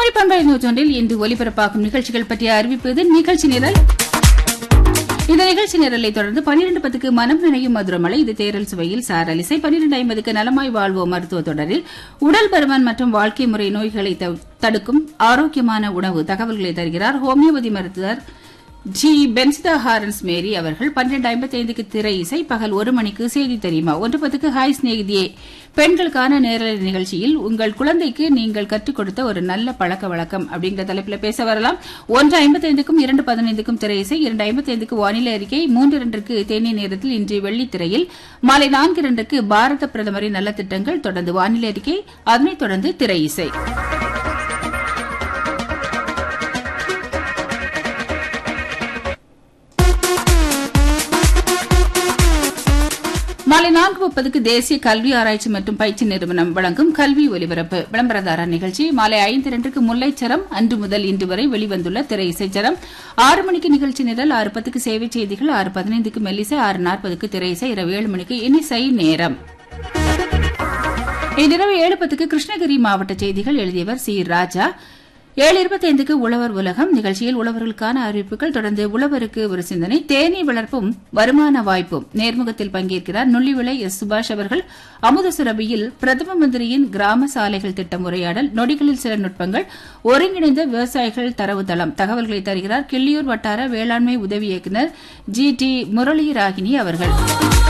குமரி பண்பலை நூற்றொன்றில் இன்று ஒலிபரப்பாகும் நிகழ்ச்சிகள் பற்றிய அறிவிப்பது நிகழ்ச்சி நிரல் இந்த நிகழ்ச்சி நிரலை தொடர்ந்து பன்னிரண்டு பத்துக்கு மனம் நினையும் மதுரமலை இது தேரல் சுவையில் சாரல் இசை பன்னிரண்டு ஐம்பதுக்கு நலமாய் வாழ்வோம் மருத்துவ தொடரில் உடல் பருமன் மற்றும் வாழ்க்கை முறை நோய்களை த- தடுக்கும் ஆரோக்கியமான உணவு தகவல்களை தருகிறார் ஹோமியோபதி மருத்துவர் ஜி பென்சிதா ஹாரன்ஸ் மேரி அவர்கள் பன்னிரண்டு ஐம்பத்தி ஐந்துக்கு திரை இசை பகல் ஒரு மணிக்கு செய்தி தெரியுமா ஒன்று பத்துக்கு ஹாய் சிநேகிதியே பெண்களுக்கான நேரலை நிகழ்ச்சியில் உங்கள் குழந்தைக்கு நீங்கள் கற்றுக் கொடுத்த ஒரு நல்ல பழக்க வழக்கம் அப்படிங்கிற தலைப்பில் பேச வரலாம் ஒன்று ஐம்பத்தைந்துக்கும் இரண்டு பதினைந்துக்கும் திரை இசை இரண்டு ஐம்பத்தைந்துக்கு வானிலை அறிக்கை மூன்று இரண்டிற்கு தேநீர் நேரத்தில் இன்று வெள்ளித்திரையில் மாலை நான்கு இரண்டுக்கு பாரத பிரதமரின் நலத்திட்டங்கள் தொடர்ந்து வானிலை அறிக்கை அதனைத் தொடர்ந்து திரை இசை மாலை நான்கு முப்பதுக்கு தேசிய கல்வி ஆராய்ச்சி மற்றும் பயிற்சி நிறுவனம் வழங்கும் கல்வி ஒலிபரப்பு விளம்பரதார நிகழ்ச்சி மாலை ஐந்து இரண்டுக்கு முல்லைச்சரம் அன்று முதல் இன்று வரை வெளிவந்துள்ள திரை இசைச்சரம் ஆறு மணிக்கு நிகழ்ச்சி நிரல் ஆறு பத்துக்கு சேவை செய்திகள் ஆறு பதினைந்துக்கு மெல்லிசை ஆறு நாற்பதுக்கு திரை இசை இரவு ஏழு மணிக்கு இனிசை நேரம் இன்றிரவு ஏழு பத்துக்கு கிருஷ்ணகிரி மாவட்ட செய்திகள் எழுதியவர் சி ராஜா ஏழு இருபத்தைந்துக்கு உழவர் உலகம் நிகழ்ச்சியில் உழவர்களுக்கான அறிவிப்புகள் தொடர்ந்து உழவருக்கு ஒரு சிந்தனை தேனீ வளர்ப்பும் வருமான வாய்ப்பும் நேர்முகத்தில் பங்கேற்கிறார் நுள்ளிவிளை எஸ் சுபாஷ் அவர்கள் அமுத சுரபியில் பிரதம மந்திரியின் கிராம சாலைகள் திட்டம் உரையாடல் நொடிகளில் சில நுட்பங்கள் ஒருங்கிணைந்த விவசாயிகள் தரவுத்தளம் தகவல்களை தருகிறார் கிள்ளியூர் வட்டார வேளாண்மை உதவி இயக்குநர் ஜி டி முரளி ராகினி அவர்கள்